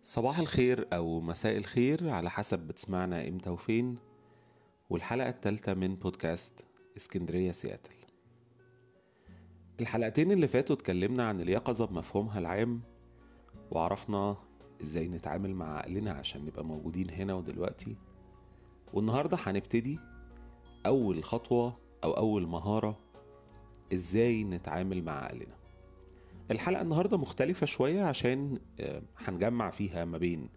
صباح الخير أو مساء الخير على حسب بتسمعنا إمتى وفين والحلقة التالتة من بودكاست اسكندرية سياتل الحلقتين اللي فاتوا اتكلمنا عن اليقظة بمفهومها العام وعرفنا ازاي نتعامل مع عقلنا عشان نبقى موجودين هنا ودلوقتي والنهاردة هنبتدي أول خطوة أو أول مهارة ازاي نتعامل مع عقلنا الحلقة النهاردة مختلفة شوية عشان آه، هنجمع فيها ما بين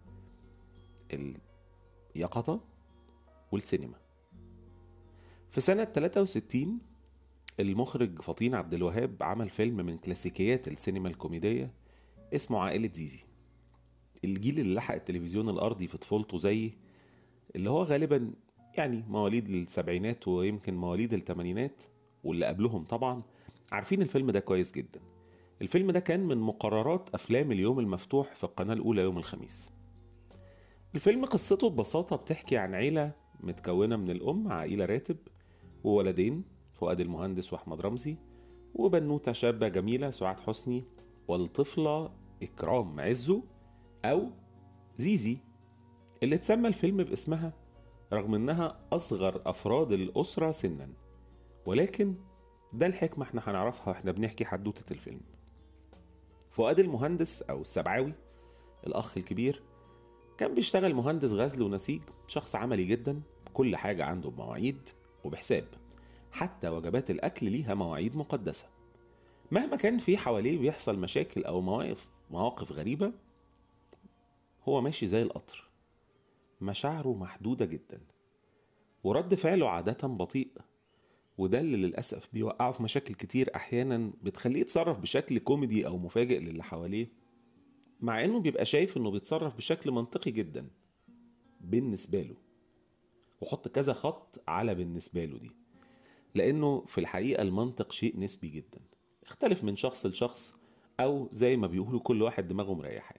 اليقظة والسينما في سنة 63 المخرج فطين عبد الوهاب عمل فيلم من كلاسيكيات السينما الكوميدية اسمه عائلة زيزي الجيل اللي لحق التلفزيون الأرضي في طفولته زي اللي هو غالبا يعني مواليد السبعينات ويمكن مواليد الثمانينات واللي قبلهم طبعا عارفين الفيلم ده كويس جدا الفيلم ده كان من مقررات أفلام اليوم المفتوح في القناة الأولى يوم الخميس الفيلم قصته ببساطة بتحكي عن عيلة متكونة من الأم عائلة راتب وولدين فؤاد المهندس وأحمد رمزي وبنوتة شابة جميلة سعاد حسني والطفلة إكرام عزو أو زيزي اللي اتسمى الفيلم باسمها رغم إنها أصغر أفراد الأسرة سنا ولكن ده الحكمة احنا هنعرفها واحنا بنحكي حدوتة الفيلم فؤاد المهندس أو السبعاوي الأخ الكبير كان بيشتغل مهندس غزل ونسيج شخص عملي جدا كل حاجة عنده بمواعيد وبحساب حتى وجبات الأكل ليها مواعيد مقدسة مهما كان في حواليه بيحصل مشاكل أو مواقف مواقف غريبة هو ماشي زي القطر مشاعره محدودة جدا ورد فعله عادة بطيء وده اللي للأسف بيوقعه في مشاكل كتير أحيانا بتخليه يتصرف بشكل كوميدي أو مفاجئ للي حواليه مع إنه بيبقى شايف إنه بيتصرف بشكل منطقي جدا بالنسبة له وحط كذا خط على بالنسبة له دي لأنه في الحقيقة المنطق شيء نسبي جدا اختلف من شخص لشخص أو زي ما بيقولوا كل واحد دماغه مريحة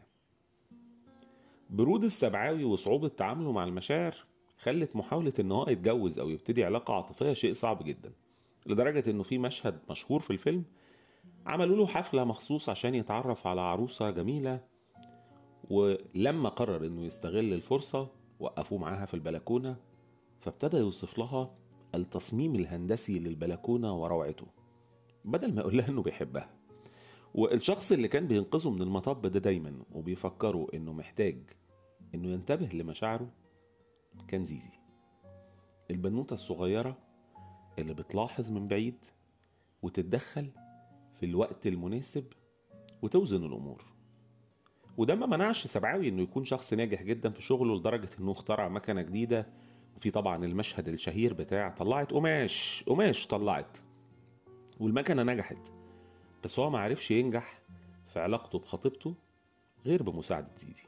برود السبعاوي وصعوبة تعامله مع المشاعر خلت محاولة إن هو يتجوز أو يبتدي علاقة عاطفية شيء صعب جدا لدرجة إنه في مشهد مشهور في الفيلم عملوا له حفلة مخصوص عشان يتعرف على عروسة جميلة ولما قرر إنه يستغل الفرصة وقفوه معاها في البلكونة فابتدى يوصف لها التصميم الهندسي للبلكونة وروعته بدل ما يقول لها إنه بيحبها والشخص اللي كان بينقذه من المطب ده دايما وبيفكره إنه محتاج إنه ينتبه لمشاعره كان زيزي البنوتة الصغيرة اللي بتلاحظ من بعيد وتتدخل في الوقت المناسب وتوزن الأمور وده ما منعش سبعاوي انه يكون شخص ناجح جدا في شغله لدرجة انه اخترع مكنة جديدة وفي طبعا المشهد الشهير بتاع طلعت قماش قماش طلعت والمكنة نجحت بس هو ما عرفش ينجح في علاقته بخطيبته غير بمساعدة زيزي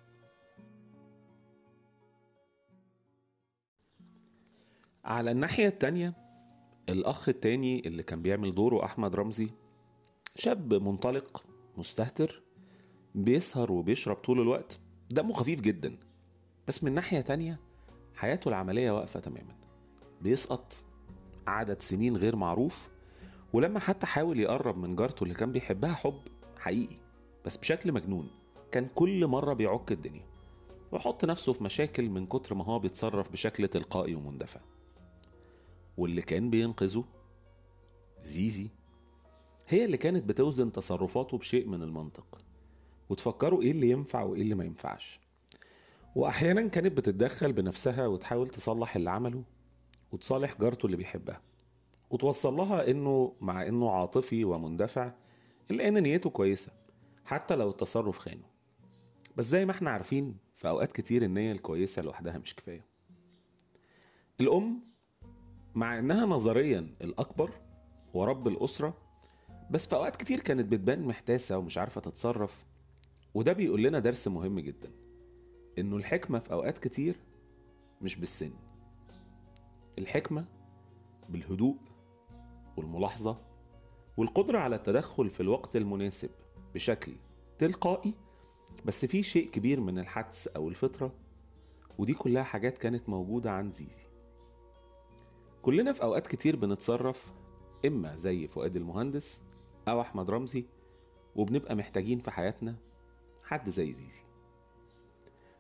على الناحية التانية الأخ التاني اللي كان بيعمل دوره أحمد رمزي شاب منطلق مستهتر بيسهر وبيشرب طول الوقت دمه خفيف جدا بس من ناحية تانية حياته العملية واقفة تماما بيسقط عدد سنين غير معروف ولما حتى حاول يقرب من جارته اللي كان بيحبها حب حقيقي بس بشكل مجنون كان كل مرة بيعك الدنيا ويحط نفسه في مشاكل من كتر ما هو بيتصرف بشكل تلقائي ومندفع واللي كان بينقذه زيزي هي اللي كانت بتوزن تصرفاته بشيء من المنطق وتفكروا ايه اللي ينفع وايه اللي ما ينفعش واحيانا كانت بتتدخل بنفسها وتحاول تصلح اللي عمله وتصالح جارته اللي بيحبها وتوصل لها انه مع انه عاطفي ومندفع الا ان نيته كويسه حتى لو التصرف خانه بس زي ما احنا عارفين في اوقات كتير النيه الكويسه لوحدها مش كفايه الام مع انها نظريا الاكبر ورب الاسره بس في اوقات كتير كانت بتبان محتاسه ومش عارفه تتصرف وده بيقول لنا درس مهم جدا انه الحكمه في اوقات كتير مش بالسن الحكمه بالهدوء والملاحظه والقدره على التدخل في الوقت المناسب بشكل تلقائي بس في شيء كبير من الحدس او الفطره ودي كلها حاجات كانت موجوده عند زيزي كلنا في أوقات كتير بنتصرف إما زي فؤاد المهندس أو أحمد رمزي وبنبقى محتاجين في حياتنا حد زي زيزي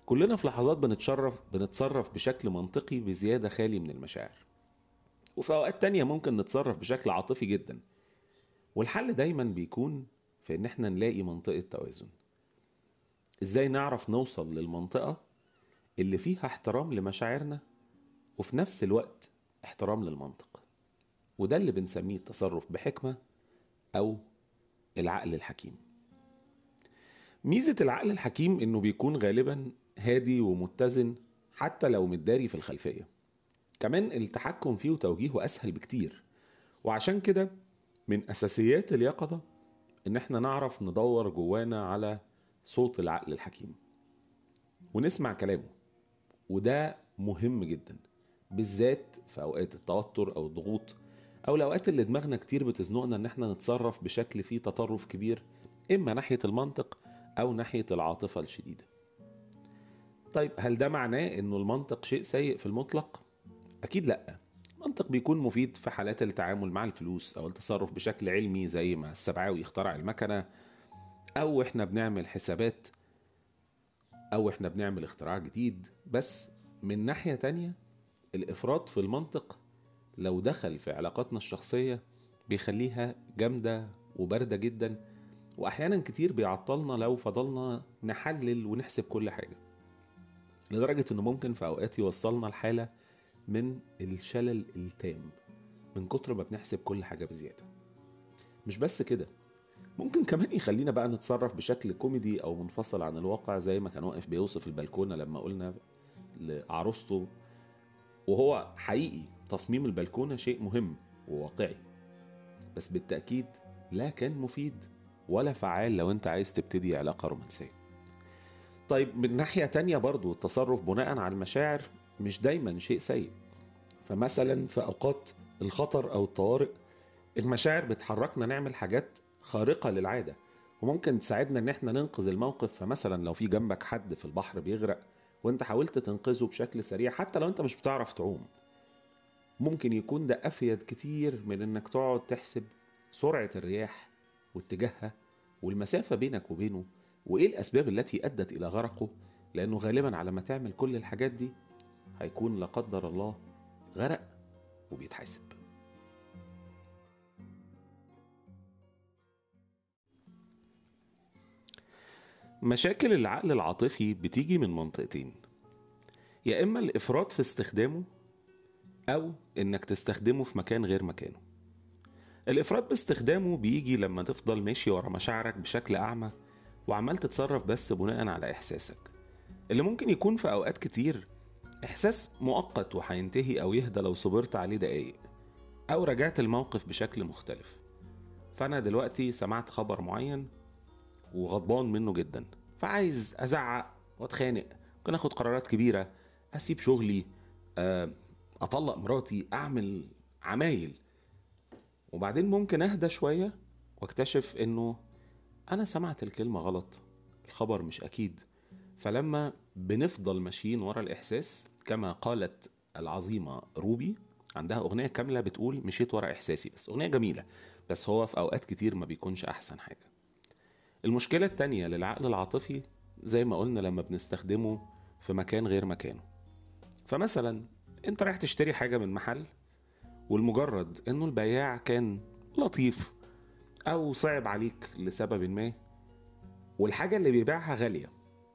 كلنا في لحظات بنتصرف بنتصرف بشكل منطقي بزيادة خالي من المشاعر وفي أوقات تانية ممكن نتصرف بشكل عاطفي جدا والحل دايما بيكون في إن احنا نلاقي منطقة توازن إزاي نعرف نوصل للمنطقة اللي فيها احترام لمشاعرنا وفي نفس الوقت احترام للمنطق وده اللي بنسميه التصرف بحكمة أو العقل الحكيم ميزة العقل الحكيم إنه بيكون غالبا هادي ومتزن حتى لو متداري في الخلفية كمان التحكم فيه وتوجيهه أسهل بكتير وعشان كده من أساسيات اليقظة إن احنا نعرف ندور جوانا على صوت العقل الحكيم ونسمع كلامه وده مهم جدا بالذات في اوقات التوتر او الضغوط او الاوقات اللي دماغنا كتير بتزنقنا ان احنا نتصرف بشكل فيه تطرف كبير اما ناحيه المنطق او ناحيه العاطفه الشديده طيب هل ده معناه انه المنطق شيء سيء في المطلق اكيد لا المنطق بيكون مفيد في حالات التعامل مع الفلوس او التصرف بشكل علمي زي ما السبعاوي اخترع المكنه او احنا بنعمل حسابات او احنا بنعمل اختراع جديد بس من ناحيه تانية الافراط في المنطق لو دخل في علاقاتنا الشخصيه بيخليها جامده وبارده جدا واحيانا كتير بيعطلنا لو فضلنا نحلل ونحسب كل حاجه لدرجه انه ممكن في اوقات يوصلنا لحاله من الشلل التام من كتر ما بنحسب كل حاجه بزياده مش بس كده ممكن كمان يخلينا بقى نتصرف بشكل كوميدي او منفصل عن الواقع زي ما كان واقف بيوصف البلكونه لما قلنا لعروسته وهو حقيقي تصميم البلكونه شيء مهم وواقعي بس بالتاكيد لا كان مفيد ولا فعال لو انت عايز تبتدي علاقه رومانسيه طيب من ناحيه تانية برضو التصرف بناء على المشاعر مش دايما شيء سيء فمثلا في اوقات الخطر او الطوارئ المشاعر بتحركنا نعمل حاجات خارقه للعاده وممكن تساعدنا ان احنا ننقذ الموقف فمثلا لو في جنبك حد في البحر بيغرق وانت حاولت تنقذه بشكل سريع حتى لو انت مش بتعرف تعوم ممكن يكون ده افيد كتير من انك تقعد تحسب سرعه الرياح واتجاهها والمسافه بينك وبينه وايه الاسباب التي ادت الى غرقه لانه غالبا على ما تعمل كل الحاجات دي هيكون لا قدر الله غرق وبيتحاسب مشاكل العقل العاطفي بتيجي من منطقتين يا اما الافراط في استخدامه او انك تستخدمه في مكان غير مكانه الافراط باستخدامه بيجي لما تفضل ماشي ورا مشاعرك بشكل اعمى وعمال تتصرف بس بناء على احساسك اللي ممكن يكون في اوقات كتير احساس مؤقت وهينتهي او يهدى لو صبرت عليه دقايق او رجعت الموقف بشكل مختلف فانا دلوقتي سمعت خبر معين وغضبان منه جدا فعايز ازعق واتخانق ممكن اخد قرارات كبيره اسيب شغلي اطلق مراتي اعمل عمايل وبعدين ممكن اهدى شويه واكتشف انه انا سمعت الكلمه غلط الخبر مش اكيد فلما بنفضل ماشيين ورا الاحساس كما قالت العظيمه روبي عندها اغنيه كامله بتقول مشيت ورا احساسي بس اغنيه جميله بس هو في اوقات كتير ما بيكونش احسن حاجه المشكلة التانية للعقل العاطفي زي ما قلنا لما بنستخدمه في مكان غير مكانه فمثلا انت رايح تشتري حاجة من محل والمجرد انه البياع كان لطيف او صعب عليك لسبب ما والحاجة اللي بيبيعها غالية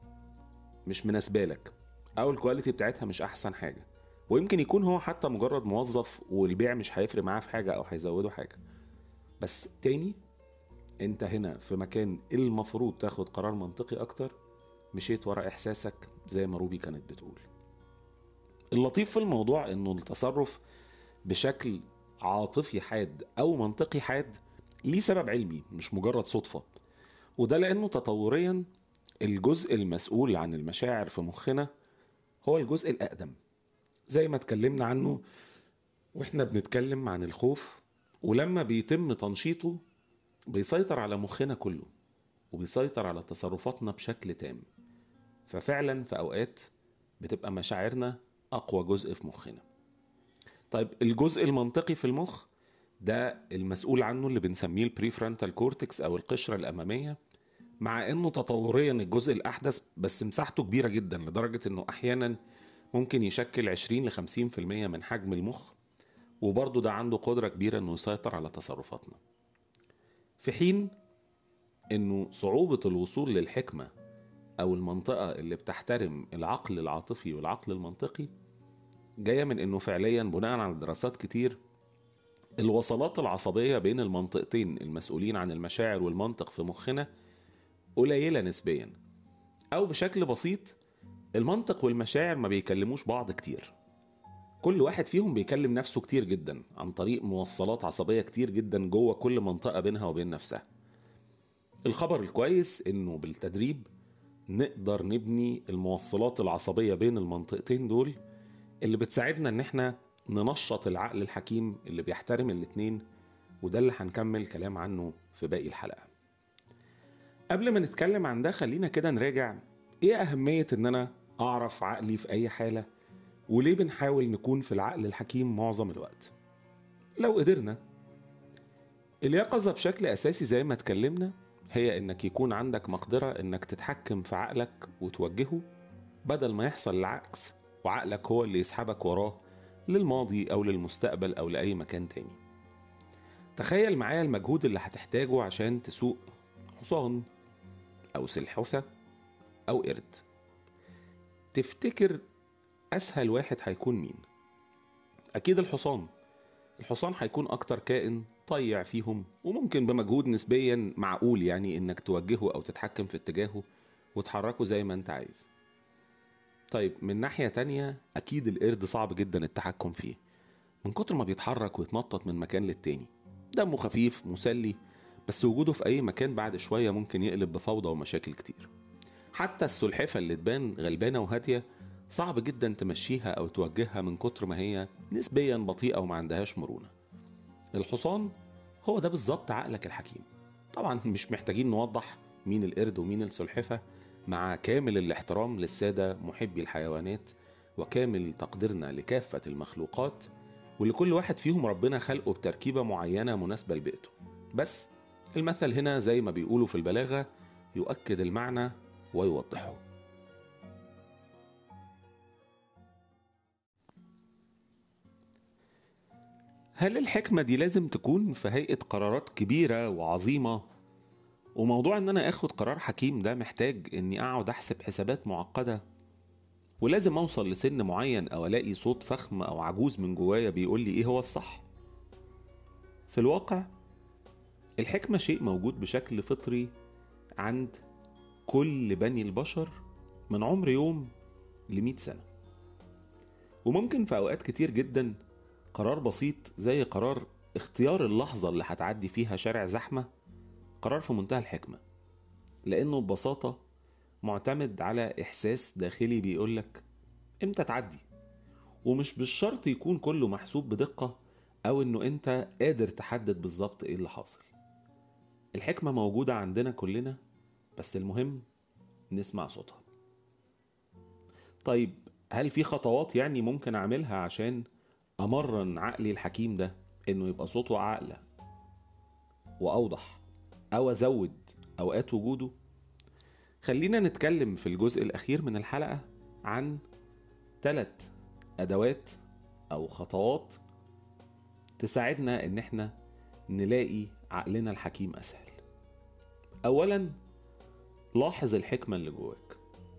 مش مناسبة لك او الكواليتي بتاعتها مش احسن حاجة ويمكن يكون هو حتى مجرد موظف والبيع مش هيفرق معاه في حاجة او هيزوده حاجة بس تاني انت هنا في مكان المفروض تاخد قرار منطقي اكتر مشيت ورا احساسك زي ما روبي كانت بتقول اللطيف في الموضوع انه التصرف بشكل عاطفي حاد او منطقي حاد ليه سبب علمي مش مجرد صدفة وده لانه تطوريا الجزء المسؤول عن المشاعر في مخنا هو الجزء الاقدم زي ما اتكلمنا عنه واحنا بنتكلم عن الخوف ولما بيتم تنشيطه بيسيطر على مخنا كله وبيسيطر على تصرفاتنا بشكل تام ففعلا في اوقات بتبقى مشاعرنا اقوى جزء في مخنا طيب الجزء المنطقي في المخ ده المسؤول عنه اللي بنسميه البريفرونتال كورتكس او القشره الاماميه مع انه تطوريا الجزء الاحدث بس مساحته كبيره جدا لدرجه انه احيانا ممكن يشكل 20 ل 50% من حجم المخ وبرضه ده عنده قدره كبيره انه يسيطر على تصرفاتنا في حين انه صعوبه الوصول للحكمه او المنطقه اللي بتحترم العقل العاطفي والعقل المنطقي جايه من انه فعليا بناء على دراسات كتير الوصلات العصبيه بين المنطقتين المسؤولين عن المشاعر والمنطق في مخنا قليله نسبيا او بشكل بسيط المنطق والمشاعر ما بيكلموش بعض كتير كل واحد فيهم بيكلم نفسه كتير جدا عن طريق موصلات عصبيه كتير جدا جوه كل منطقه بينها وبين نفسها الخبر الكويس انه بالتدريب نقدر نبني الموصلات العصبيه بين المنطقتين دول اللي بتساعدنا ان احنا ننشط العقل الحكيم اللي بيحترم الاتنين وده اللي هنكمل كلام عنه في باقي الحلقه قبل ما نتكلم عن ده خلينا كده نراجع ايه اهميه ان انا اعرف عقلي في اي حاله وليه بنحاول نكون في العقل الحكيم معظم الوقت لو قدرنا اليقظه بشكل اساسي زي ما اتكلمنا هي انك يكون عندك مقدره انك تتحكم في عقلك وتوجهه بدل ما يحصل العكس وعقلك هو اللي يسحبك وراه للماضي او للمستقبل او لاي مكان تاني تخيل معايا المجهود اللي هتحتاجه عشان تسوق حصان او سلحفه او قرد تفتكر اسهل واحد هيكون مين اكيد الحصان الحصان هيكون اكتر كائن طيع فيهم وممكن بمجهود نسبيا معقول يعني انك توجهه او تتحكم في اتجاهه وتحركه زي ما انت عايز طيب من ناحية تانية أكيد القرد صعب جدا التحكم فيه من كتر ما بيتحرك ويتنطط من مكان للتاني دمه خفيف مسلي بس وجوده في أي مكان بعد شوية ممكن يقلب بفوضى ومشاكل كتير حتى السلحفة اللي تبان غلبانة وهادية صعب جدا تمشيها أو توجهها من كتر ما هي نسبيا بطيئة وما عندهاش مرونة الحصان هو ده بالظبط عقلك الحكيم طبعا مش محتاجين نوضح مين القرد ومين السلحفة مع كامل الاحترام للسادة محبي الحيوانات وكامل تقديرنا لكافة المخلوقات واللي كل واحد فيهم ربنا خلقه بتركيبة معينة مناسبة لبيئته بس المثل هنا زي ما بيقولوا في البلاغة يؤكد المعنى ويوضحه هل الحكمة دي لازم تكون في هيئة قرارات كبيرة وعظيمة وموضوع ان انا اخد قرار حكيم ده محتاج اني اقعد احسب حسابات معقدة ولازم اوصل لسن معين او الاقي صوت فخم او عجوز من جوايا بيقول لي ايه هو الصح في الواقع الحكمة شيء موجود بشكل فطري عند كل بني البشر من عمر يوم لمئة سنة وممكن في أوقات كتير جدا قرار بسيط زي قرار اختيار اللحظة اللي هتعدي فيها شارع زحمة قرار في منتهى الحكمة لأنه ببساطة معتمد على إحساس داخلي بيقولك إمتى تعدي ومش بالشرط يكون كله محسوب بدقة أو إنه أنت قادر تحدد بالظبط إيه اللي حاصل الحكمة موجودة عندنا كلنا بس المهم نسمع صوتها طيب هل في خطوات يعني ممكن أعملها عشان أمرن عقلي الحكيم ده إنه يبقى صوته أعلى وأوضح أو أزود أوقات وجوده خلينا نتكلم في الجزء الأخير من الحلقة عن ثلاث أدوات أو خطوات تساعدنا إن إحنا نلاقي عقلنا الحكيم أسهل أولا لاحظ الحكمة اللي جواك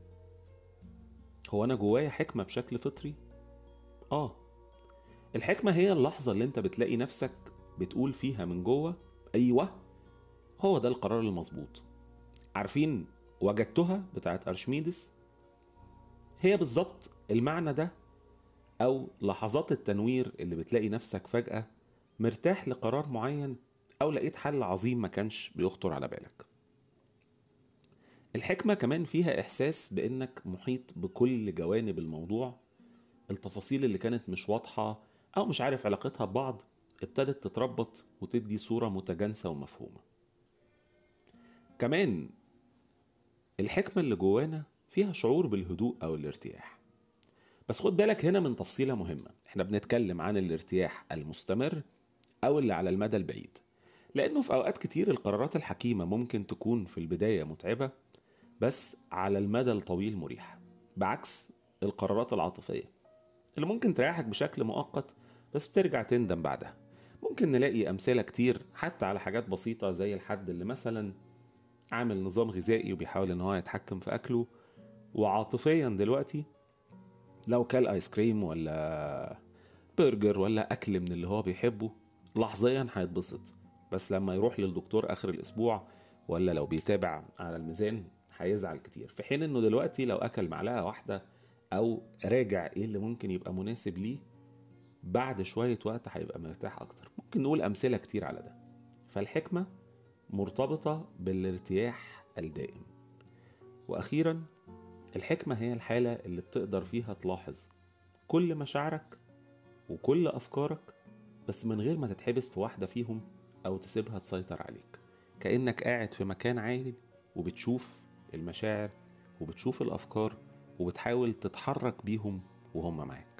هو أنا جوايا حكمة بشكل فطري؟ آه الحكمة هي اللحظة اللي أنت بتلاقي نفسك بتقول فيها من جوه أيوه هو ده القرار المظبوط عارفين وجدتها بتاعت أرشميدس هي بالظبط المعنى ده أو لحظات التنوير اللي بتلاقي نفسك فجأة مرتاح لقرار معين أو لقيت حل عظيم ما كانش بيخطر على بالك الحكمة كمان فيها إحساس بإنك محيط بكل جوانب الموضوع التفاصيل اللي كانت مش واضحة أو مش عارف علاقتها ببعض ابتدت تتربط وتدي صورة متجانسة ومفهومة كمان الحكمة اللي جوانا فيها شعور بالهدوء أو الارتياح بس خد بالك هنا من تفصيلة مهمة احنا بنتكلم عن الارتياح المستمر أو اللي على المدى البعيد لأنه في أوقات كتير القرارات الحكيمة ممكن تكون في البداية متعبة بس على المدى الطويل مريحة بعكس القرارات العاطفية اللي ممكن تريحك بشكل مؤقت بس بترجع تندم بعدها ممكن نلاقي أمثلة كتير حتى على حاجات بسيطة زي الحد اللي مثلا عامل نظام غذائي وبيحاول ان هو يتحكم في اكله وعاطفيا دلوقتي لو كل ايس كريم ولا برجر ولا اكل من اللي هو بيحبه لحظيا هيتبسط بس لما يروح للدكتور اخر الاسبوع ولا لو بيتابع على الميزان هيزعل كتير في حين انه دلوقتي لو اكل معلقه واحده او راجع ايه اللي ممكن يبقى مناسب ليه بعد شويه وقت هيبقى مرتاح اكتر ممكن نقول امثله كتير على ده فالحكمه مرتبطه بالارتياح الدائم واخيرا الحكمه هي الحاله اللي بتقدر فيها تلاحظ كل مشاعرك وكل افكارك بس من غير ما تتحبس في واحده فيهم او تسيبها تسيطر عليك كانك قاعد في مكان عالي وبتشوف المشاعر وبتشوف الافكار وبتحاول تتحرك بيهم وهم معاك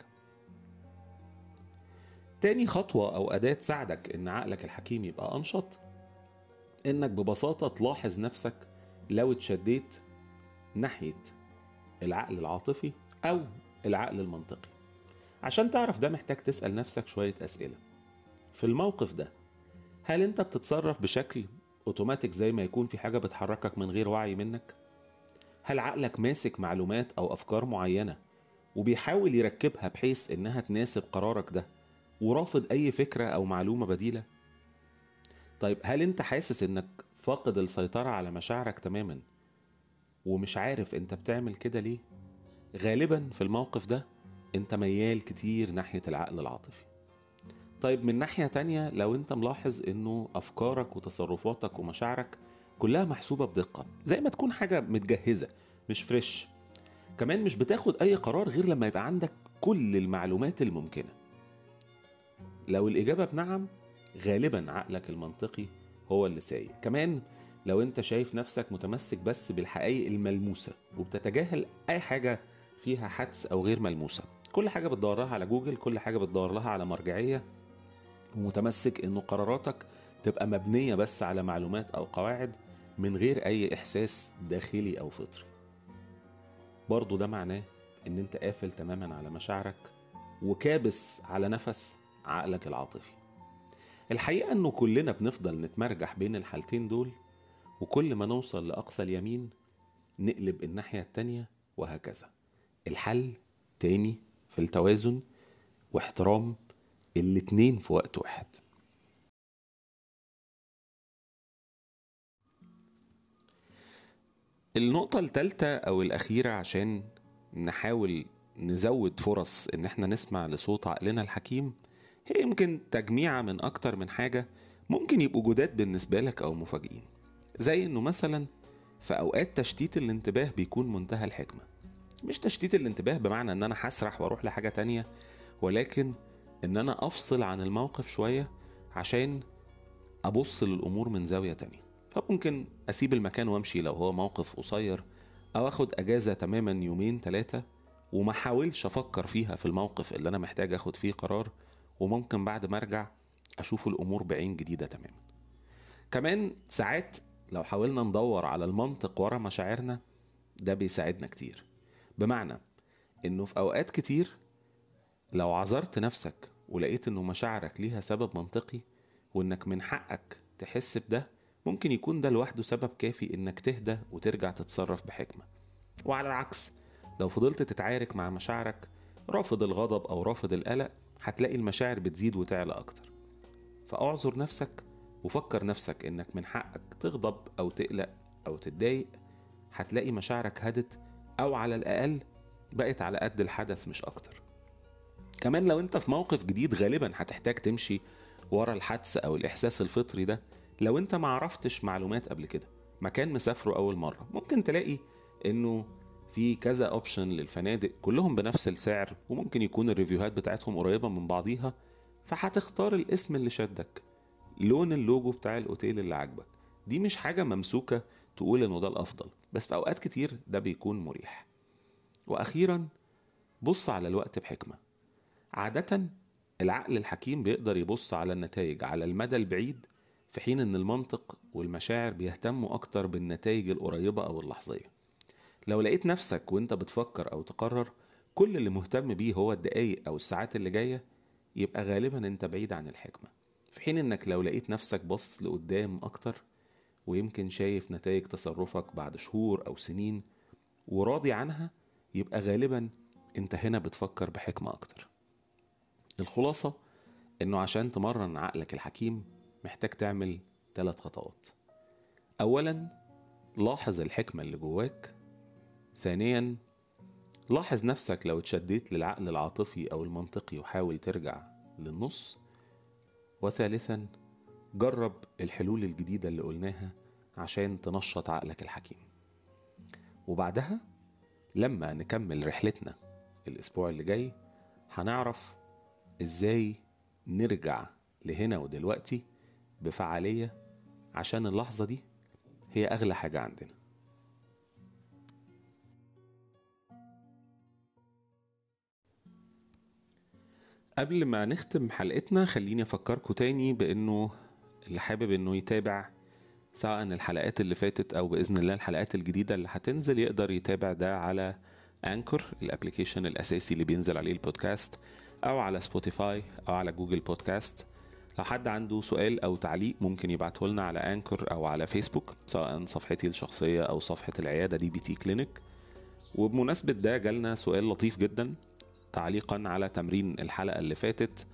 تاني خطوة أو أداة تساعدك إن عقلك الحكيم يبقى أنشط إنك ببساطة تلاحظ نفسك لو اتشديت ناحية العقل العاطفي أو العقل المنطقي عشان تعرف ده محتاج تسأل نفسك شوية أسئلة في الموقف ده هل أنت بتتصرف بشكل أوتوماتيك زي ما يكون في حاجة بتحركك من غير وعي منك؟ هل عقلك ماسك معلومات أو أفكار معينة وبيحاول يركبها بحيث إنها تناسب قرارك ده ورافض أي فكرة أو معلومة بديلة؟ طيب هل أنت حاسس إنك فاقد السيطرة على مشاعرك تماما ومش عارف أنت بتعمل كده ليه؟ غالبا في الموقف ده أنت ميال كتير ناحية العقل العاطفي طيب من ناحية تانية لو أنت ملاحظ إنه أفكارك وتصرفاتك ومشاعرك كلها محسوبة بدقة زي ما تكون حاجة متجهزة مش فريش كمان مش بتاخد أي قرار غير لما يبقى عندك كل المعلومات الممكنة لو الإجابة بنعم غالبا عقلك المنطقي هو اللي سايق كمان لو انت شايف نفسك متمسك بس بالحقائق الملموسة وبتتجاهل أي حاجة فيها حدس أو غير ملموسة كل حاجة بتدور لها على جوجل كل حاجة بتدور لها على مرجعية ومتمسك انه قراراتك تبقى مبنية بس على معلومات أو قواعد من غير أي إحساس داخلي أو فطري برضو ده معناه ان انت قافل تماما على مشاعرك وكابس على نفس عقلك العاطفي الحقيقة انه كلنا بنفضل نتمرجح بين الحالتين دول وكل ما نوصل لأقصى اليمين نقلب الناحية التانية وهكذا الحل تاني في التوازن واحترام الاتنين في وقت واحد النقطة التالتة أو الأخيرة عشان نحاول نزود فرص إن احنا نسمع لصوت عقلنا الحكيم هي يمكن تجميعة من أكتر من حاجة ممكن يبقوا جداد بالنسبة لك أو مفاجئين زي إنه مثلا في أوقات تشتيت الانتباه بيكون منتهى الحكمة مش تشتيت الانتباه بمعنى إن أنا هسرح وأروح لحاجة تانية ولكن إن أنا أفصل عن الموقف شوية عشان أبص للأمور من زاوية تانية فممكن أسيب المكان وأمشي لو هو موقف قصير أو أخد أجازة تماما يومين ثلاثة وما حاولش أفكر فيها في الموقف اللي أنا محتاج أخد فيه قرار وممكن بعد ما أرجع أشوف الأمور بعين جديدة تماما كمان ساعات لو حاولنا ندور على المنطق ورا مشاعرنا ده بيساعدنا كتير بمعنى انه في اوقات كتير لو عذرت نفسك ولقيت انه مشاعرك ليها سبب منطقي وانك من حقك تحس بده ممكن يكون ده لوحده سبب كافي انك تهدى وترجع تتصرف بحكمة وعلى العكس لو فضلت تتعارك مع مشاعرك رافض الغضب او رافض القلق هتلاقي المشاعر بتزيد وتعلى اكتر فاعذر نفسك وفكر نفسك انك من حقك تغضب او تقلق او تتضايق هتلاقي مشاعرك هدت او على الاقل بقت على قد الحدث مش اكتر كمان لو انت في موقف جديد غالبا هتحتاج تمشي ورا الحدس او الاحساس الفطري ده لو انت ما عرفتش معلومات قبل كده مكان مسافره اول مره ممكن تلاقي انه في كذا اوبشن للفنادق كلهم بنفس السعر وممكن يكون الريفيوهات بتاعتهم قريبه من بعضيها فهتختار الاسم اللي شدك لون اللوجو بتاع الاوتيل اللي عاجبك دي مش حاجه ممسوكه تقول انه ده الافضل بس في اوقات كتير ده بيكون مريح واخيرا بص على الوقت بحكمه عاده العقل الحكيم بيقدر يبص على النتائج على المدى البعيد في حين ان المنطق والمشاعر بيهتموا اكتر بالنتائج القريبة او اللحظية لو لقيت نفسك وانت بتفكر او تقرر كل اللي مهتم بيه هو الدقايق او الساعات اللي جاية يبقى غالبا انت بعيد عن الحكمة في حين انك لو لقيت نفسك باصص لقدام اكتر ويمكن شايف نتائج تصرفك بعد شهور او سنين وراضي عنها يبقى غالبا انت هنا بتفكر بحكمة اكتر الخلاصة انه عشان تمرن عقلك الحكيم محتاج تعمل ثلاث خطوات اولا لاحظ الحكمة اللي جواك ثانيا لاحظ نفسك لو اتشديت للعقل العاطفي او المنطقي وحاول ترجع للنص وثالثا جرب الحلول الجديدة اللي قلناها عشان تنشط عقلك الحكيم وبعدها لما نكمل رحلتنا الأسبوع اللي جاي هنعرف إزاي نرجع لهنا ودلوقتي بفعالية عشان اللحظة دي هي أغلى حاجة عندنا قبل ما نختم حلقتنا خليني أفكركم تاني بأنه اللي حابب أنه يتابع سواء الحلقات اللي فاتت أو بإذن الله الحلقات الجديدة اللي هتنزل يقدر يتابع ده على أنكر الابليكيشن الأساسي اللي بينزل عليه البودكاست أو على سبوتيفاي أو على جوجل بودكاست لو حد عنده سؤال أو تعليق ممكن يبعته لنا على أنكر أو على فيسبوك سواء صفحتي الشخصية أو صفحة العيادة دي بي تي كلينيك وبمناسبة ده جالنا سؤال لطيف جدا تعليقا على تمرين الحلقة اللي فاتت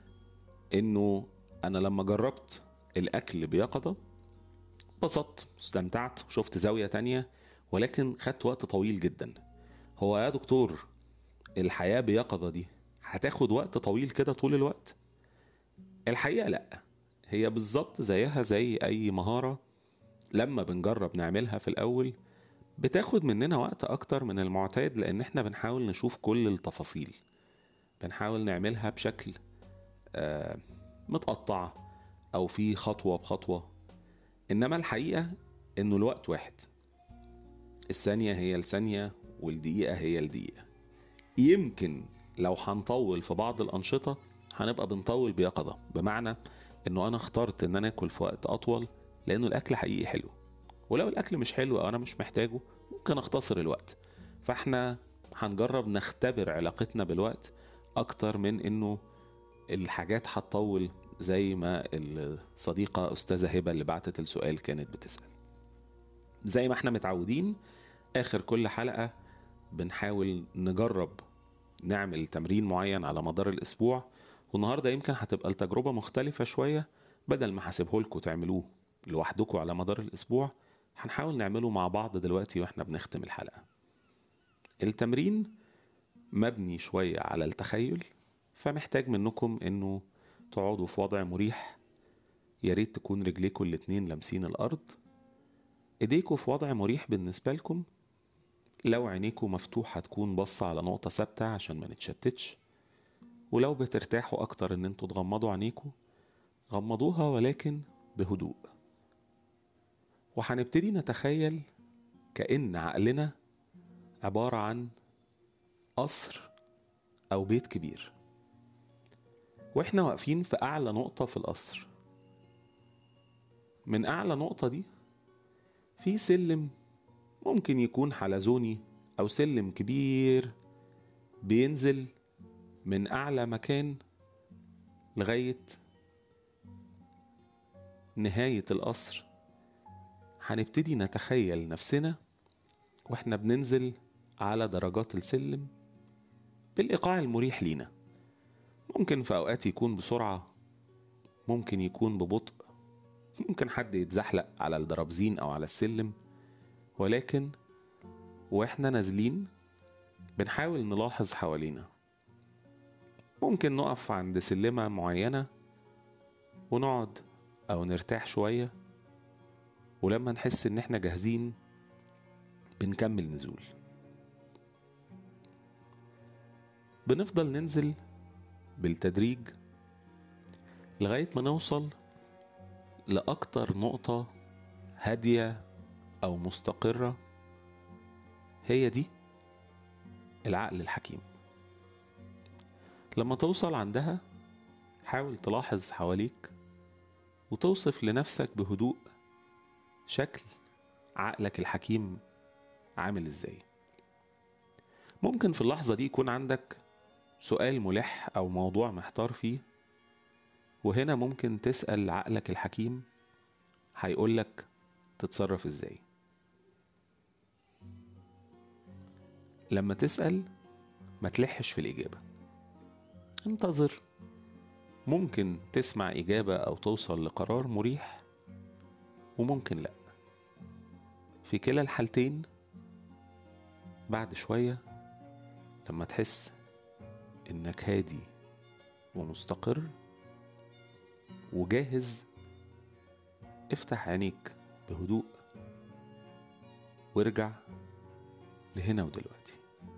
إنه أنا لما جربت الأكل بيقظة اتبسطت استمتعت شفت زاوية تانية ولكن خدت وقت طويل جدا هو يا دكتور الحياة بيقظة دي هتاخد وقت طويل كده طول الوقت الحقيقة لأ هي بالظبط زيها زي أي مهارة لما بنجرب نعملها في الأول بتاخد مننا وقت أكتر من المعتاد لأن احنا بنحاول نشوف كل التفاصيل بنحاول نعملها بشكل آه متقطع أو في خطوة بخطوة إنما الحقيقة إنه الوقت واحد الثانية هي الثانية والدقيقة هي الدقيقة يمكن لو هنطول في بعض الأنشطة هنبقى بنطول بيقظة بمعنى إنه أنا اخترت إن أنا آكل في وقت أطول لأنه الأكل حقيقي حلو ولو الأكل مش حلو أو أنا مش محتاجه ممكن أختصر الوقت فإحنا هنجرب نختبر علاقتنا بالوقت أكتر من إنه الحاجات هتطول زي ما الصديقة أستاذة هبة اللي بعتت السؤال كانت بتسأل زي ما احنا متعودين آخر كل حلقة بنحاول نجرب نعمل تمرين معين على مدار الأسبوع والنهاردة يمكن هتبقى التجربة مختلفة شوية بدل ما هسيبه لكم تعملوه لوحدكم على مدار الأسبوع هنحاول نعمله مع بعض دلوقتي واحنا بنختم الحلقة التمرين مبني شوية على التخيل فمحتاج منكم انه تقعدوا في وضع مريح يا ريت تكون رجليكم الاتنين لامسين الارض ايديكم في وضع مريح بالنسبة لكم لو عينيكم مفتوحة تكون باصة على نقطة ثابتة عشان ما نتشتتش ولو بترتاحوا اكتر ان انتوا تغمضوا عينيكم غمضوها ولكن بهدوء وهنبتدي نتخيل كأن عقلنا عبارة عن قصر أو بيت كبير واحنا واقفين في أعلى نقطة في القصر من أعلى نقطة دي في سلم ممكن يكون حلزوني أو سلم كبير بينزل من أعلى مكان لغاية نهاية القصر هنبتدي نتخيل نفسنا واحنا بننزل على درجات السلم بالإيقاع المريح لينا ممكن في أوقات يكون بسرعة ممكن يكون ببطء ممكن حد يتزحلق على الدرابزين أو على السلم ولكن واحنا نازلين بنحاول نلاحظ حوالينا ممكن نقف عند سلمة معينة ونقعد أو نرتاح شوية ولما نحس إن احنا جاهزين بنكمل نزول بنفضل ننزل بالتدريج لغاية ما نوصل لأكتر نقطة هادية أو مستقرة هي دي العقل الحكيم لما توصل عندها حاول تلاحظ حواليك وتوصف لنفسك بهدوء شكل عقلك الحكيم عامل ازاي ممكن في اللحظة دي يكون عندك سؤال ملح أو موضوع محتار فيه وهنا ممكن تسأل عقلك الحكيم هيقولك تتصرف ازاي لما تسأل ما تلحش في الإجابة انتظر ممكن تسمع إجابة أو توصل لقرار مريح وممكن لأ في كلا الحالتين بعد شوية لما تحس إنك هادي ومستقر وجاهز افتح عينيك بهدوء وارجع لهنا ودلوقتي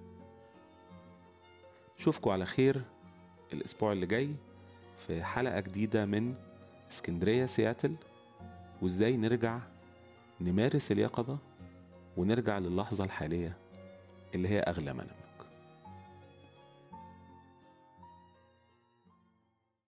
اشوفكوا على خير الاسبوع اللي جاي في حلقة جديدة من اسكندرية سياتل وازاي نرجع نمارس اليقظة ونرجع للحظة الحالية اللي هي أغلى ما نملك